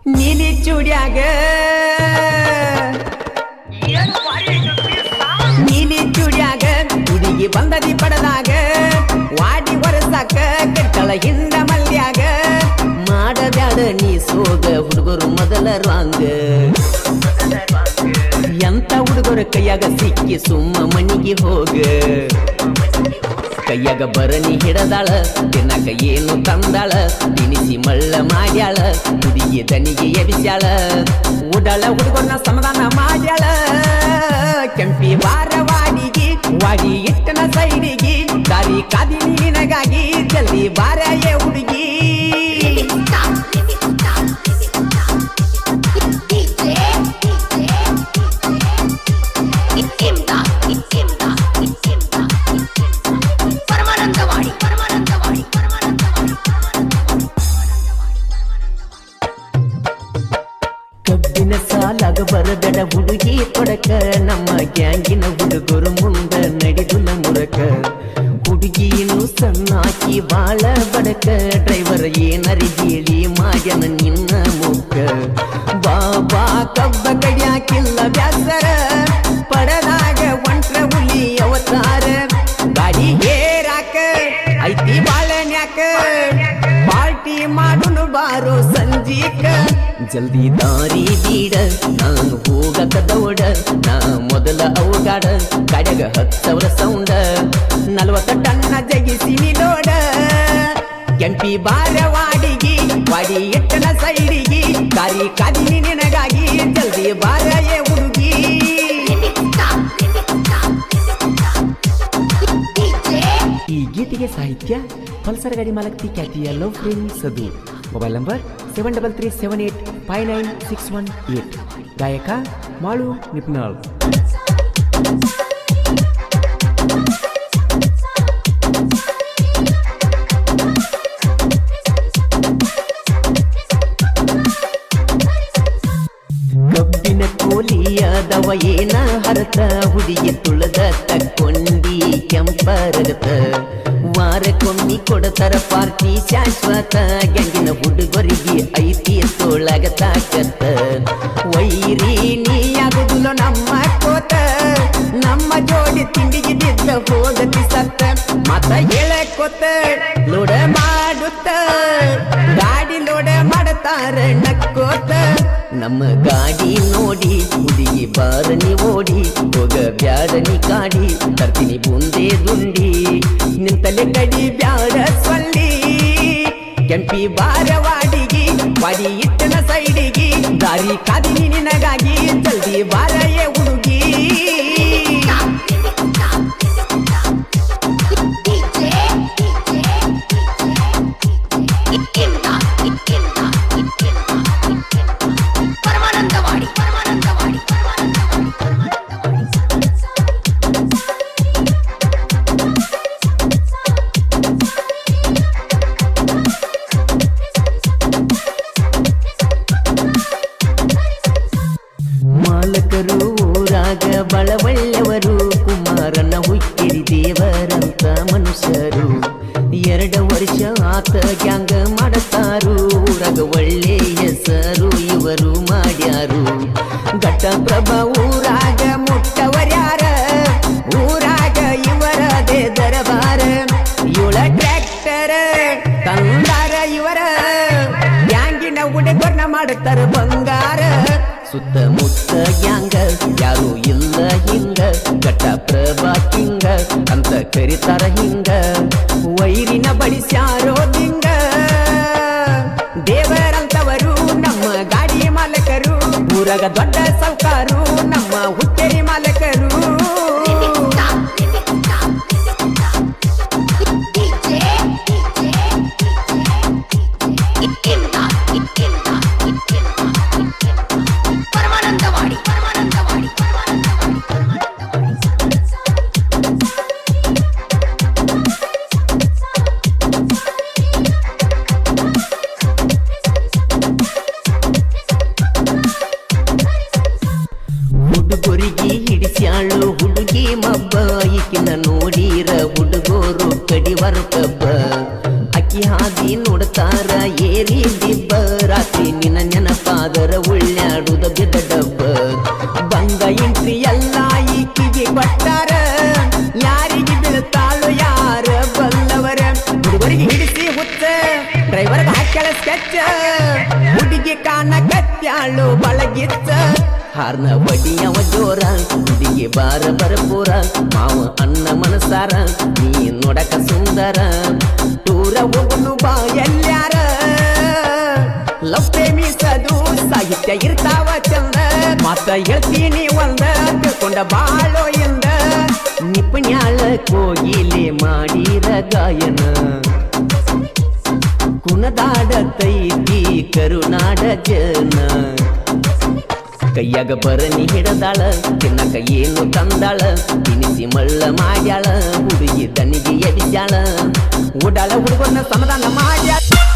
ನೀಲಿ ಚೂಡ್ಯಾಗ ನೀಲಿ ಚೂಡ್ಯಾಗ ಹುಡುಗಿ ಬಂದದಿ ಪಡದಾಗ ವಾಡಿ ಒರಸಾಕ ಕಟ್ಟಳ ಹಿಂದ ಮಲ್ಯಾಗ ಮಾಡಬ್ಯಾಡ ನೀ ಸೋಗ ಹುಡುಗರು ಮೊದಲ ರಾಂಗ ಎಂತ ಹುಡುಗರ ಕೈಯಾಗ ಸಿಕ್ಕಿ ಸುಮ್ಮ ಮನಿಗೆ ಹೋಗ ಕೈಯಾಗ ಬರನಿ ಹಿಡದಾಳ ತಿನ್ನಕ ಏನು ತಂದಾಳ ತಿನಿಸಿ ಮಳ್ಳ ಮಾಡ್ಯಾಳ ಹುಡುಗಿ ದನಿಗೆ ಎಬಿಸ್ಯಾಳ ಉಡಾಳ ಹುಡುಗನ ಸಮಾಧಾನ ಮಾಡ್ಯಾಳ ಕೆಂಪಿ ವಾರ ವಾಡಿಗೆ ವಾಡಿ ಇಟ್ಟನ ಸೈಡಿಗೆ ದಾರಿ ಕಾದಿ ನಿನಗಾಗಿ ಜಲ್ದಿ ಬಾರ ಏ ಹುಡುಗಿ ಪರಮಾನಂದವಾಡಿ ಪರಮಾನಂದವಾಡಿ ಪರಮಾನಂದವಾಡಿ ಕಬ್ಬಿನ ಸಾಲಾಗ ಬರದಡ ಹುಡುಗಿ ಕೊಡಕ ನಮ್ಮ ಗ್ಯಾಂಗಿನ ಹುಡುಗರು ಮುಂದ ನಡೆದುಲ ಮುರಕ ಹುಡುಗಿಯನ್ನು ಸಣ್ಣಾಕಿ ಬಾಳ ಬಡಕ ಡ್ರೈವರ್ ಏನರಿ ಹೇಳಿ ಮಾಡ್ಯನ ನಿನ್ನ ಮುಕ್ಕ ಬಾಬಾ ಕಬ್ಬ ಕಡಿಯಾಕಿಲ್ಲ ಬ್ಯಾಸರ ಪಡದಾಗ ಒಂಟ್ರ ಹುಲಿ ಅವತಾರ ಗಾಡಿ ಏರಾಕ ಐತಿ ಬಾಳನ್ಯಾಕ ಪಾರ್ಟಿ ಮಾಡುನು ಬಾರೋ ಸಂಜೀಕ ಜಲ್ದಿ ದಾರಿ ಬೀಡ ನಾನು ಹೋಗಕ ದೌಡ ನಾ ಮೊದಲ ಅವಗಾಡ ಕಡೆಗ ಹತ್ತು ಸಾವಿರ ಸೌಂಡ ನಲ್ವತ್ತ ಟನ್ನ ಜಗಿಸಿ ನಿಲೋಡ ಕೆಂಪಿ ಬಾರ ವಾಡಿಗಿ ವಾಡಿ ಎಟ್ಟನ ಸೈಡಿಗಿ ದಾರಿ ಕಾದಿನಿ ನಿನಗಾಗಿ ಜಲ್ದಿ ಬಾರ ಏ ಹುಡುಗಿ ಈ ಗೀತೆಗೆ ಸಾಹಿತ್ಯ ಪಲ್ಸರ್ ಗಾಡಿ ಮಾಲಕ್ತಿ ಖ್ಯಾತಿಯ ಲವ್ ಫ್ರೇಮ್ ಸದು mobile number seven double three seven eight five nine six one eight ಗಾಯಕ ಮಾಳು ನಿಪ್ನಾಳ್ ಕಬ್ಬಿನ ಕೋಲಿಯಾದವ ಏನ ಹರತ ಹುಡುಗಿ ತುಳದ ತಕ್ಕೊಂಡಿ ಕೆಂಪರಗತ ವಾರಕ್ಕೊಮ್ಮಿ ಕೊಡತರ ಪಾರ್ಟಿ ಶಾಶ್ವತ ಗ್ಯಾಂಗಿನ ಹುಡುಗರಿಗೆ ಐತಿ ತೋಳಗ ತಾಕತ್ತ ವೈರಿ ನೀ ಆಗುದಿಲ್ಲ ನಮ್ಮ ಕೋತ ನಮ್ಮ ಜೋಡಿ ತಿಂಡಿಗೆ ಬಿದ್ದ ಹೋಗತಿ ಸತ್ತ ಮತ ಹೇಳಕೋತ ಲೋಡ ಮಾಡುತ್ತ ಗಾಡಿ ಲೋಡ ಮಾಡತಾರ ನಕ್ಕೋತ ನಮ್ಮ ಗಾಡಿ ನೋಡಿ ಹುಡುಗಿ ಬಾರನಿ ಓಡಿ ಹೋಗ ಬ್ಯಾಡನಿ ಕಾಡಿ ತರ್ತೀನಿ ಬುಂದೆ ದುಂಡಿ ನಿಂತಲೆ ಕಡಿ ಬ್ಯಾಡ ಸ್ವಲ್ಲಿ ಕೆಂಪಿ ಬಾರ ವಾಡಿಗಿ ವಾಡಿ ಇಟ್ಟನ ಸೈಡಿಗಿ ದಾರಿ ಕಾದಿನಿ ನಿನಗಾಗಿ ಜಲ್ದಿ ಬಾರ ಏ ಹುಡುಗಿ ಪರಮಾನಂದವಾಡಿ ಪರಮಾನಂದವಾಡಿ ಪರಮಾನಂದವಾಡಿ ಪರಮಾನಂದವಾಡಿ ಮಾಲಕರು ಊರಾಗ ಬಳವಳ್ಳವರು ಕುಮಾರನ ಹುಟ್ಟಿರಿ ದೇವರಂತ ಮನುಷ್ಯರು ಎರಡ ವರ್ಷ ಆತ ಗ್ಯಾಂಗ ಮಾಡತಾರು ಊರಾಗ ಒಳ್ಳೆ ಹೆಸರು ಇವರು ಮಾಡ್ಯಾರು ಘಟ್ಟಪ್ರಭ ಊರಾಗ ಮುಟ್ಟವರ್ಯಾರ ಊರಾಗ ಇವರದೇ ದರಬಾರ ಇವಳ ಟ್ರ್ಯಾಕ್ಟರ್ ತಂದಾರ ಇವರ ಗ್ಯಾಂಗಿನ ಹುಡುಗರ್ನ ಮಾಡುತ್ತಾರ ಬಂಗಾರ ಸುತ್ತಮುತ್ತ ಗ್ಯಾಂಗ ಯಾರು ಇಲ್ಲ ಹಿಂಗ ಘಟ್ಟ ಪ್ರಭಾ ಕಿಂಗ ಅಂತ ಕರಿತಾರ ಹಿಂಗ ವೈರಿನ ಬಡಿಸ್ಯಾರೋ ದಿಂಗ ದೇವರಂತವರು ನಮ್ಮ ಗಾಡಿ ಮಾಲಕರು ಊರಾಗ ದೊಡ್ಡ ಸೌಕಾರು ನಮ್ಮ ಹುಟ್ಟೇರಿ ಮಾಲಕರು ಪರಮಾನಂದವಾಡಿ ಪರಮಾನಂದವಾಡಿ ಪರಮಾನಂದವಾಡಿ ಪರಮಾನಂದವಾಡಿ ಹುಡುಗರಿಗೆ ಹಿಡಿಸ್ಯಾಳು ಹುಡುಗಿ ಮಬ್ಬ ಈಕಿನ ನೋಡಿರ ಹುಡುಗರು ಕಡಿವರ ಕಬ್ಬ ಅಕ್ಕಿ ಹಾದಿ ನೋಡ್ತಾರ ಏರಿ ದಿಬ್ಬ ರಾತ್ರಿ ನಿನ್ನ ನೆನಪಾದ ಬಾಳು ಬಳಗಿತ್ತ ಹಾರ್ನ ಬಡಿಯವ ಜೋರ ಹುಡುಗಿ ಬಾರ ಬರಪೂರ ಮಾವ ಅನ್ನ ಮನಸಾರ ನೀ ನೋಡಕ ಸುಂದರ ದೂರ ಹೋಗುನು ಬಾ ಎಲ್ಲ್ಯಾರ ಲವ್ ಪ್ರೇಮಿಸದು ಸಾಹಿತ್ಯ ಇರ್ತಾವ ಚಂದ ಮತ್ತ ಹೇಳ್ತೀನಿ ಒಂದ ತಿಳ್ಕೊಂಡ ಬಾಳೋ ಎಂದ ನಿಪುಣ್ಯಾಳ ಕೋಗಿಲೆ ಮಾಡಿರ ಗಾಯನ ಕುಣದಾಡ ತೈತಿ ಕರುನಾಡ ಜನ ಕೈಯಾಗ ಬರನಿ ಹಿಡದಾಳ ತಿನ್ನಕ ಏನು ತಂದಾಳ ತಿನಿಸಿ ಮಳ್ಳ ಮಾಡ್ಯಾಳ ಹುಡುಗಿ ದನಿಗೆ ಎಬಿಸ್ಯಾಳ ಉಡಾಳ ಹುಡುಗನ ಸಮಾಧಾನ ಮಾಡ್ಯಾಳ